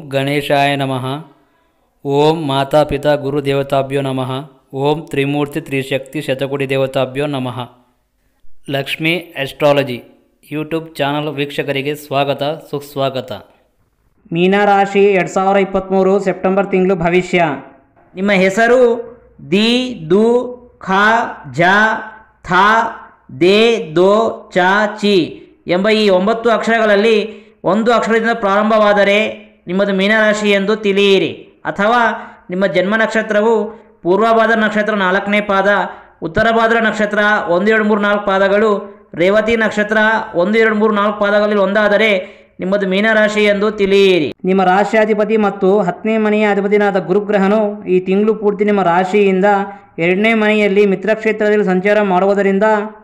ಗಣೇಶಾಯ ನಮಃ ಓಂ ಮಾತಾಪಿತಾ ಗುರುದೇವತಾಭ್ಯೋ ನಮಃ ಓಂ ತ್ರಿಮೂರ್ತಿ ತ್ರಿಶಕ್ತಿ ಶತಕೋಟಿ ದೇವತಾಭ್ಯೋ ನಮಃ ಲಕ್ಷ್ಮೀ ಆಸ್ಟ್ರಾಲಜಿ ಯೂಟ್ಯೂಬ್ ಚಾನಲ್ ವೀಕ್ಷಕರಿಗೆ ಸ್ವಾಗತ ಸುಸ್ವಾಗತ ಮೀನರಾಶಿ ಎರಡು ಸಾವಿರ ಇಪ್ಪತ್ತ್ಮೂರು ಸೆಪ್ಟೆಂಬರ್ ತಿಂಗಳು ಭವಿಷ್ಯ ನಿಮ್ಮ ಹೆಸರು ದಿ ದು ಖ ಜ ಥ ದೇ ದೋ ಚ ಚಿ ಎಂಬ ಈ ಒಂಬತ್ತು ಅಕ್ಷರಗಳಲ್ಲಿ ಒಂದು ಅಕ್ಷರದಿಂದ ಪ್ರಾರಂಭವಾದರೆ ನಿಮ್ಮದು ಮೀನರಾಶಿ ಎಂದು ತಿಳಿಯಿರಿ ಅಥವಾ ನಿಮ್ಮ ಜನ್ಮ ನಕ್ಷತ್ರವು ಪೂರ್ವಭಾದ್ರ ನಕ್ಷತ್ರ ನಾಲ್ಕನೇ ಪಾದ ಉತ್ತರ ಭಾದ್ರ ನಕ್ಷತ್ರ ಒಂದು ಎರಡು ಮೂರು ನಾಲ್ಕು ಪಾದಗಳು ರೇವತಿ ನಕ್ಷತ್ರ ಒಂದು ಎರಡು ಮೂರು ನಾಲ್ಕು ಪಾದಗಳಲ್ಲಿ ಒಂದಾದರೆ ನಿಮ್ಮದು ಮೀನರಾಶಿ ಎಂದು ತಿಳಿಯಿರಿ ನಿಮ್ಮ ರಾಶಿಯಾಧಿಪತಿ ಮತ್ತು ಹತ್ತನೇ ಮನೆಯ ಅಧಿಪತಿನಾದ ಗುರುಗ್ರಹನು ಈ ತಿಂಗಳು ಪೂರ್ತಿ ನಿಮ್ಮ ರಾಶಿಯಿಂದ ಎರಡನೇ ಮನೆಯಲ್ಲಿ ಮಿತ್ರಕ್ಷೇತ್ರದಲ್ಲಿ ಸಂಚಾರ ಮಾಡುವುದರಿಂದ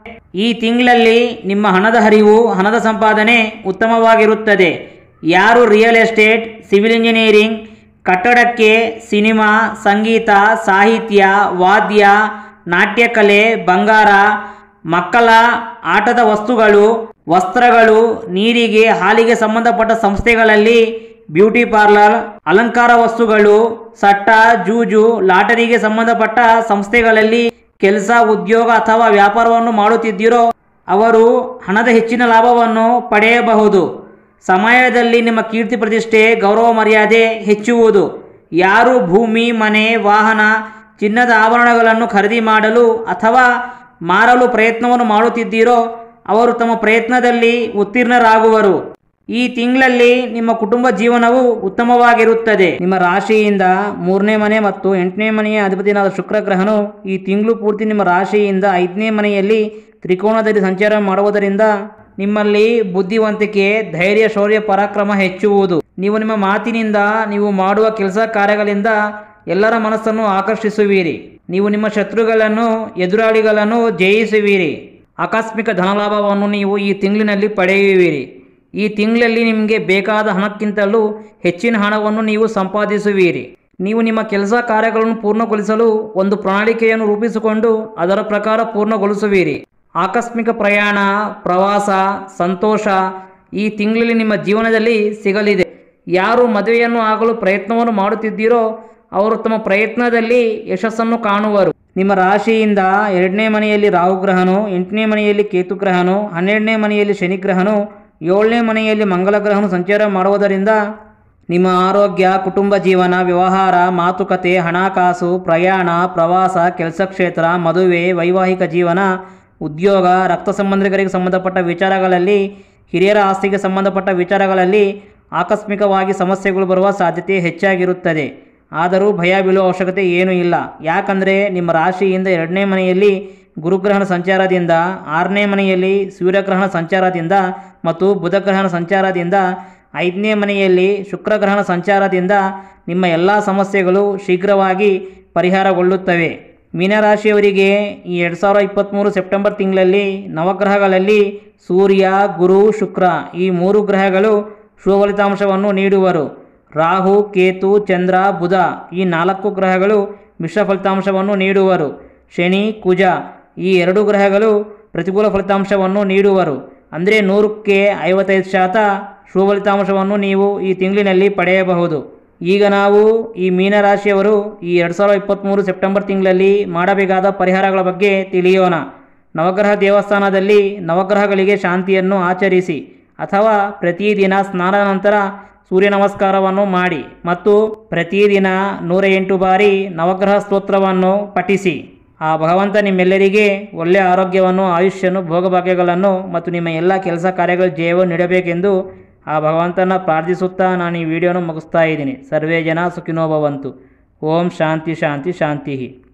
ಈ ತಿಂಗಳಲ್ಲಿ ನಿಮ್ಮ ಹಣದ ಹರಿವು ಹಣದ ಸಂಪಾದನೆ ಉತ್ತಮವಾಗಿರುತ್ತದೆ ಯಾರು ರಿಯಲ್ ಎಸ್ಟೇಟ್ ಸಿವಿಲ್ ಇಂಜಿನಿಯರಿಂಗ್ ಕಟ್ಟಡಕ್ಕೆ ಸಿನಿಮಾ ಸಂಗೀತ ಸಾಹಿತ್ಯ ವಾದ್ಯ ನಾಟ್ಯಕಲೆ ಬಂಗಾರ ಮಕ್ಕಳ ಆಟದ ವಸ್ತುಗಳು ವಸ್ತ್ರಗಳು ನೀರಿಗೆ ಹಾಲಿಗೆ ಸಂಬಂಧಪಟ್ಟ ಸಂಸ್ಥೆಗಳಲ್ಲಿ ಬ್ಯೂಟಿ ಪಾರ್ಲರ್ ಅಲಂಕಾರ ವಸ್ತುಗಳು ಸಟ್ಟ ಜೂಜು ಲಾಟರಿಗೆ ಸಂಬಂಧಪಟ್ಟ ಸಂಸ್ಥೆಗಳಲ್ಲಿ ಕೆಲಸ ಉದ್ಯೋಗ ಅಥವಾ ವ್ಯಾಪಾರವನ್ನು ಮಾಡುತ್ತಿದ್ದೀರೋ ಅವರು ಹಣದ ಹೆಚ್ಚಿನ ಲಾಭವನ್ನು ಪಡೆಯಬಹುದು ಸಮಯದಲ್ಲಿ ನಿಮ್ಮ ಕೀರ್ತಿ ಪ್ರತಿಷ್ಠೆ ಗೌರವ ಮರ್ಯಾದೆ ಹೆಚ್ಚುವುದು ಯಾರು ಭೂಮಿ ಮನೆ ವಾಹನ ಚಿನ್ನದ ಆಭರಣಗಳನ್ನು ಖರೀದಿ ಮಾಡಲು ಅಥವಾ ಮಾರಲು ಪ್ರಯತ್ನವನ್ನು ಮಾಡುತ್ತಿದ್ದೀರೋ ಅವರು ತಮ್ಮ ಪ್ರಯತ್ನದಲ್ಲಿ ಉತ್ತೀರ್ಣರಾಗುವರು ಈ ತಿಂಗಳಲ್ಲಿ ನಿಮ್ಮ ಕುಟುಂಬ ಜೀವನವು ಉತ್ತಮವಾಗಿರುತ್ತದೆ ನಿಮ್ಮ ರಾಶಿಯಿಂದ ಮೂರನೇ ಮನೆ ಮತ್ತು ಎಂಟನೇ ಮನೆಯ ಅಧಿಪತಿಯಾದ ಶುಕ್ರ ಗ್ರಹನು ಈ ತಿಂಗಳು ಪೂರ್ತಿ ನಿಮ್ಮ ರಾಶಿಯಿಂದ ಐದನೇ ಮನೆಯಲ್ಲಿ ತ್ರಿಕೋಣದಲ್ಲಿ ಸಂಚಾರ ಮಾಡುವುದರಿಂದ ನಿಮ್ಮಲ್ಲಿ ಬುದ್ಧಿವಂತಿಕೆ ಧೈರ್ಯ ಶೌರ್ಯ ಪರಾಕ್ರಮ ಹೆಚ್ಚುವುದು ನೀವು ನಿಮ್ಮ ಮಾತಿನಿಂದ ನೀವು ಮಾಡುವ ಕೆಲಸ ಕಾರ್ಯಗಳಿಂದ ಎಲ್ಲರ ಮನಸ್ಸನ್ನು ಆಕರ್ಷಿಸುವಿರಿ ನೀವು ನಿಮ್ಮ ಶತ್ರುಗಳನ್ನು ಎದುರಾಳಿಗಳನ್ನು ಜಯಿಸುವಿರಿ ಆಕಸ್ಮಿಕ ಧನಲಾಭವನ್ನು ನೀವು ಈ ತಿಂಗಳಿನಲ್ಲಿ ಪಡೆಯುವಿರಿ ಈ ತಿಂಗಳಲ್ಲಿ ನಿಮಗೆ ಬೇಕಾದ ಹಣಕ್ಕಿಂತಲೂ ಹೆಚ್ಚಿನ ಹಣವನ್ನು ನೀವು ಸಂಪಾದಿಸುವಿರಿ ನೀವು ನಿಮ್ಮ ಕೆಲಸ ಕಾರ್ಯಗಳನ್ನು ಪೂರ್ಣಗೊಳಿಸಲು ಒಂದು ಪ್ರಣಾಳಿಕೆಯನ್ನು ರೂಪಿಸಿಕೊಂಡು ಅದರ ಪ್ರಕಾರ ಪೂರ್ಣಗೊಳಿಸುವಿರಿ ಆಕಸ್ಮಿಕ ಪ್ರಯಾಣ ಪ್ರವಾಸ ಸಂತೋಷ ಈ ತಿಂಗಳಲ್ಲಿ ನಿಮ್ಮ ಜೀವನದಲ್ಲಿ ಸಿಗಲಿದೆ ಯಾರು ಮದುವೆಯನ್ನು ಆಗಲು ಪ್ರಯತ್ನವನ್ನು ಮಾಡುತ್ತಿದ್ದೀರೋ ಅವರು ತಮ್ಮ ಪ್ರಯತ್ನದಲ್ಲಿ ಯಶಸ್ಸನ್ನು ಕಾಣುವರು ನಿಮ್ಮ ರಾಶಿಯಿಂದ ಎರಡನೇ ಮನೆಯಲ್ಲಿ ರಾಹುಗ್ರಹನು ಎಂಟನೇ ಮನೆಯಲ್ಲಿ ಕೇತುಗ್ರಹನು ಹನ್ನೆರಡನೇ ಮನೆಯಲ್ಲಿ ಶನಿಗ್ರಹನು ಏಳನೇ ಮನೆಯಲ್ಲಿ ಮಂಗಲ ಗ್ರಹನು ಸಂಚಾರ ಮಾಡುವುದರಿಂದ ನಿಮ್ಮ ಆರೋಗ್ಯ ಕುಟುಂಬ ಜೀವನ ವ್ಯವಹಾರ ಮಾತುಕತೆ ಹಣಕಾಸು ಪ್ರಯಾಣ ಪ್ರವಾಸ ಕೆಲಸ ಕ್ಷೇತ್ರ ಮದುವೆ ವೈವಾಹಿಕ ಜೀವನ ಉದ್ಯೋಗ ರಕ್ತ ಸಂಬಂಧಿಕರಿಗೆ ಸಂಬಂಧಪಟ್ಟ ವಿಚಾರಗಳಲ್ಲಿ ಹಿರಿಯರ ಆಸ್ತಿಗೆ ಸಂಬಂಧಪಟ್ಟ ವಿಚಾರಗಳಲ್ಲಿ ಆಕಸ್ಮಿಕವಾಗಿ ಸಮಸ್ಯೆಗಳು ಬರುವ ಸಾಧ್ಯತೆ ಹೆಚ್ಚಾಗಿರುತ್ತದೆ ಆದರೂ ಭಯ ಬೀಳುವ ಅವಶ್ಯಕತೆ ಏನೂ ಇಲ್ಲ ಯಾಕಂದರೆ ನಿಮ್ಮ ರಾಶಿಯಿಂದ ಎರಡನೇ ಮನೆಯಲ್ಲಿ ಗುರುಗ್ರಹಣ ಸಂಚಾರದಿಂದ ಆರನೇ ಮನೆಯಲ್ಲಿ ಸೂರ್ಯಗ್ರಹಣ ಸಂಚಾರದಿಂದ ಮತ್ತು ಬುಧಗ್ರಹಣ ಸಂಚಾರದಿಂದ ಐದನೇ ಮನೆಯಲ್ಲಿ ಶುಕ್ರಗ್ರಹಣ ಸಂಚಾರದಿಂದ ನಿಮ್ಮ ಎಲ್ಲ ಸಮಸ್ಯೆಗಳು ಶೀಘ್ರವಾಗಿ ಪರಿಹಾರಗೊಳ್ಳುತ್ತವೆ ಮೀನರಾಶಿಯವರಿಗೆ ಈ ಎರಡು ಸಾವಿರದ ಇಪ್ಪತ್ತ್ಮೂರು ಸೆಪ್ಟೆಂಬರ್ ತಿಂಗಳಲ್ಲಿ ನವಗ್ರಹಗಳಲ್ಲಿ ಸೂರ್ಯ ಗುರು ಶುಕ್ರ ಈ ಮೂರು ಗ್ರಹಗಳು ಶುಭ ಫಲಿತಾಂಶವನ್ನು ನೀಡುವರು ರಾಹು ಕೇತು ಚಂದ್ರ ಬುಧ ಈ ನಾಲ್ಕು ಗ್ರಹಗಳು ಮಿಶ್ರ ಫಲಿತಾಂಶವನ್ನು ನೀಡುವರು ಶನಿ ಕುಜ ಈ ಎರಡು ಗ್ರಹಗಳು ಪ್ರತಿಕೂಲ ಫಲಿತಾಂಶವನ್ನು ನೀಡುವರು ಅಂದರೆ ನೂರಕ್ಕೆ ಐವತ್ತೈದು ಶಾತ ಶುಭ ಫಲಿತಾಂಶವನ್ನು ನೀವು ಈ ತಿಂಗಳಿನಲ್ಲಿ ಪಡೆಯಬಹುದು ಈಗ ನಾವು ಈ ಮೀನರಾಶಿಯವರು ಈ ಎರಡು ಸಾವಿರದ ಇಪ್ಪತ್ತ್ಮೂರು ಸೆಪ್ಟೆಂಬರ್ ತಿಂಗಳಲ್ಲಿ ಮಾಡಬೇಕಾದ ಪರಿಹಾರಗಳ ಬಗ್ಗೆ ತಿಳಿಯೋಣ ನವಗ್ರಹ ದೇವಸ್ಥಾನದಲ್ಲಿ ನವಗ್ರಹಗಳಿಗೆ ಶಾಂತಿಯನ್ನು ಆಚರಿಸಿ ಅಥವಾ ಪ್ರತಿದಿನ ಸ್ನಾನದ ನಂತರ ಸೂರ್ಯ ನಮಸ್ಕಾರವನ್ನು ಮಾಡಿ ಮತ್ತು ಪ್ರತಿದಿನ ನೂರ ಎಂಟು ಬಾರಿ ನವಗ್ರಹ ಸ್ತೋತ್ರವನ್ನು ಪಠಿಸಿ ಆ ಭಗವಂತ ನಿಮ್ಮೆಲ್ಲರಿಗೆ ಒಳ್ಳೆಯ ಆರೋಗ್ಯವನ್ನು ಆಯುಷ್ಯನು ಭೋಗಭಾಗ್ಯಗಳನ್ನು ಮತ್ತು ನಿಮ್ಮ ಎಲ್ಲ ಕೆಲಸ ಕಾರ್ಯಗಳ ಜಯವನ್ನು ನೀಡಬೇಕೆಂದು ಆ ಭಗವಂತನ ಪ್ರಾರ್ಥಿಸುತ್ತಾ ನಾನು ಈ ವಿಡಿಯೋನ ಮುಗಿಸ್ತಾ ಇದ್ದೀನಿ ಸರ್ವೇ ಜನ ಸುಖಿನೋ ಭವಂತು ಓಂ ಶಾಂತಿ ಶಾಂತಿ ಶಾಂತಿ